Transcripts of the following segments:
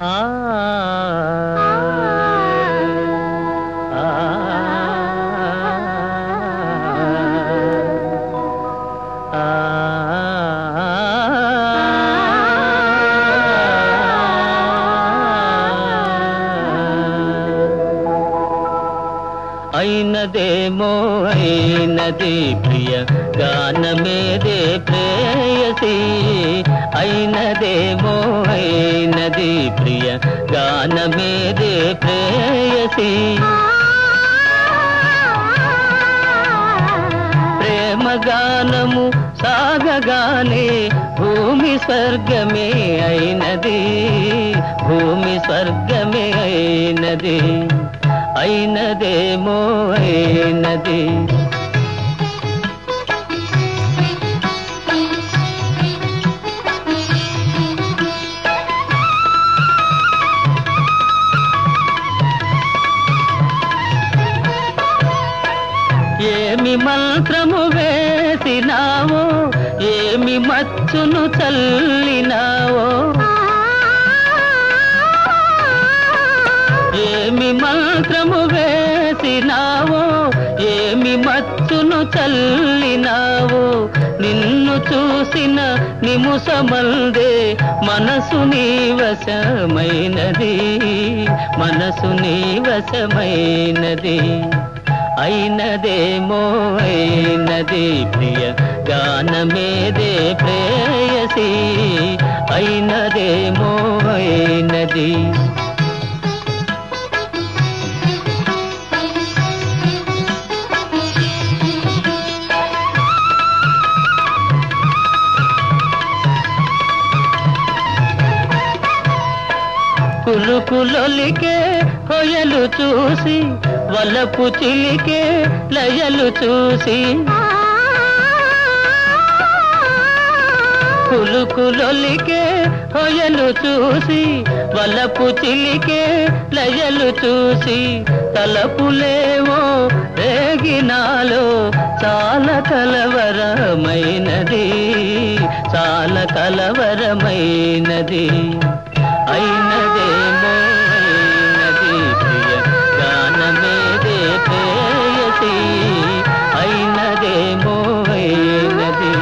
ఆ ఆ అయినదేమో అయినది ప్రియ గానమేదే ప్రేయసి అయినదేమో అయినది ప్రియ గానమేదే ప్రేయసి ప్రేమ గానము సాగగానే భూమి స్వర్గమే అయినది భూమి స్వర్గమే అయినది అయినదేమో అయినది ఏమి మంత్రము వేసినావో ఏమి మచ్చును చల్లినావో ఏమి మంత్రము వేసినావో ఏమి మచ్చును చల్లినావో నిన్ను చూసిన నిముసమందే మనసు నీ వశమైనది మనసు నీ వశమైనది అయినదేమో అయినది ప్రియ గానమేదే ప్రేయసి అయినదేమో అయినది కులుకులొలికే కొయలు చూసి వలపు చిలికే లయలు చూసి కులుకులొలికే కొయలు చూసి వలపు చిలికే లయలు చూసి తలపులేవో రేగినాలో చాలా కలవరమైనది చాలా కలవరమైనది అయినదేమో అయినది ప్రియ గానమేదే ప్రేయసి అయినదేమో అయినది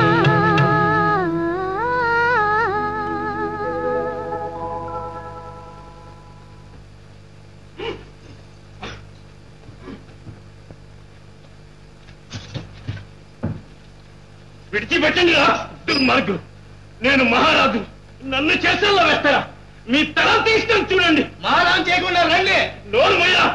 విడిచిపెట్టండి రా దుర్మార్గులు నేను మహారాజు నన్ను చేసల్లో వేస్తారా మీ తల తీసుకొని చూడండి మారాం చేయకుండా రండి నోరు మొయ్యా